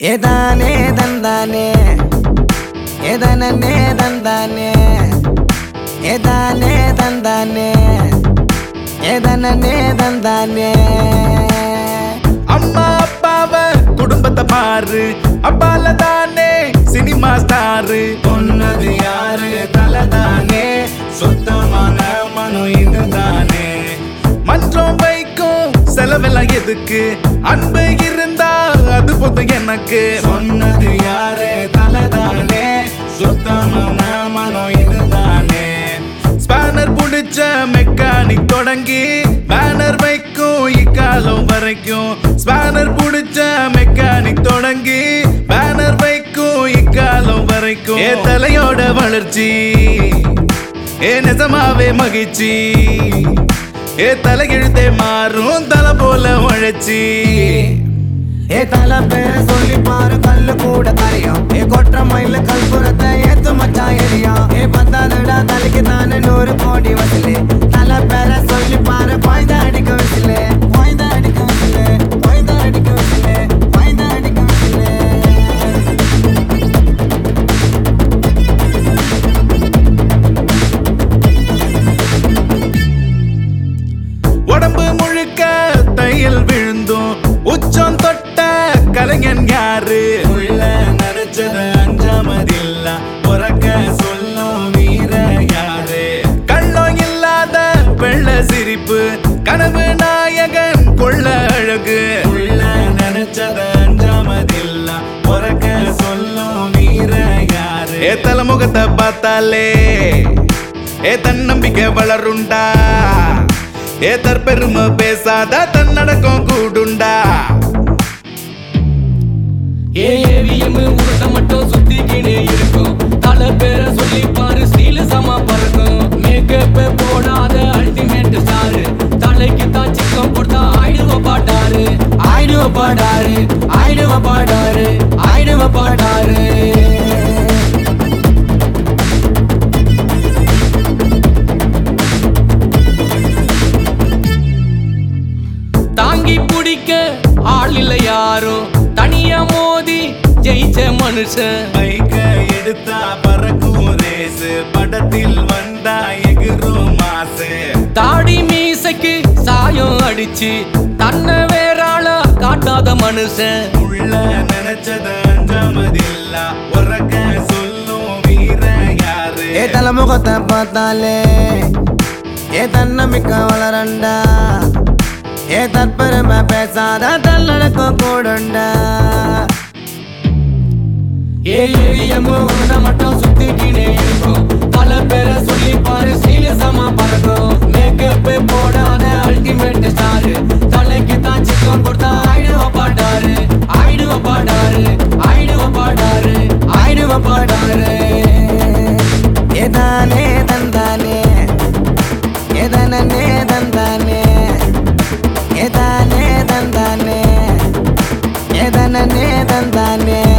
ஏதானே தந்தானே ஏதானே தந்தானே ஏதானே தந்தானே ஏதானே தந்தானே அம்மா அப்பாவ குடும்பத்தை பாரு அப்பால தானே சினிமா ஸ்டாரு பொன்னது யாரு தலதானே சுத்தமான மனம் இதுதானே மன்றம் வைக்கும் செலவெல்லாம் எதுக்கு அன்பு இருந்தா அது போதும் எனக்கு சொன்னது யாரு தலதானே சுத்தமான மனம் இதுதானே ஸ்பேனர் புடிச்ச மெக்கானிக் தொடங்கி பேனர் வைக்கும் இக்காலம் வரைக்கும் ஸ்பேனர் புடிச்ச மெக்கானிக் தொடங்கி பேனர் வைக்கும் இக்காலம் வரைக்கும் ஏ தலையோட வளர்ச்சி ஏ நிஜமாவே மகிழ்ச்சி ஏ தலையெழுத்தே மாறும் தலை போல உழைச்சி ஏ தல பேர சொல்லி பாரு கல்லு கூட தரையும் ஏ கொற்ற மயில கல்புரத்தை ஏத்து மச்சான் எரியா ஏ பத்தாதடா தலைக்கு தானே நூறு கோடி வசலு தல பேர சொல்லி பாரு பாய்ந்த அடிக்க வசலு பாய்ந்த அடிக்க வசலு பாய்ந்த அடிக்க வசலு பாய்ந்த அடிக்க வசலு உடம்பு முழுக்க தையல் விழுந்தும் உச்சம் தொட்ட கலைஞன் யாரு உள்ள நினைச்சது அஞ்சாமதில்ல உறக்க சொல்லும் வீர யாரு கள்ளம் இல்லாத வெள்ள சிரிப்பு கனவு நாயகன் கொள்ள அழகு உள்ள நினைச்சது அஞ்சாமதில்ல உறக்க சொல்லும் வீர யாரு ஏ தலைமுகத்தை பார்த்தாலே ஏ தன்னம்பிக்கை வளருண்டா ஏ தற்பெருமை பேசாத தன்னடக்கம் கூடுண்டா ஏஏவிஎம் உருட்ட மட்டும் சுத்திக்கினே இருக்கும் தல பேர சொல்லி பாரு ஸ்டீல் சமா பறக்கும் மேக்கப் போடாத அல்டிமேட் ஸ்டார் தலைக்கு தான் சிக்கம் கொடுத்தா ஆயிடுவ பாட்டாரு ஆயிடுவ பாடாரு ஆயிடுவ பாடாரு ஆயிடுவ பாடாரு தாங்கி பிடிக்க ஆள் இல்லை யாரும் தனியா மோதி ஜெயிச்ச மனுஷன் பைக்க எடுத்தா பறக்கும் ரேசு படத்தில் வந்தா எகிரும் மாசு தாடி மீசைக்கு சாயம் அடிச்சு தன்னை வேறாள காட்டாத மனுஷன் உள்ள நினைச்சத அஞ்சாமதில்ல உறக்க சொல்லும் வீர யாரு ஏ தலைமுகத்தை பார்த்தாலே ஏ தன்னம்பிக்கை வளரண்டா ஏ தற்பெருமை பேசாத தள்ளடக்கம் கூடுண்டா ஏஏவிஎம் உன்னை மட்டும் சுத்திக்கினே இருக்கும் பல பேரை சொல்லி பாரு சீரியஸமா பறக்கும் மேக்கப் போடாத அல்டிமேட் ஸ்டார் தலைக்கு தான் சிக்கம் கொடுத்தா ஆயிடுவ பாட்டாரு ஆயிடுவ பாடாரு ஆயிடுவ பாடாரு ஆயிடுவ பாடாரு ஏதானே தந்தானே ஏதானே தந்தானே ஏதானே தந்தானே ஏதானே தந்தானே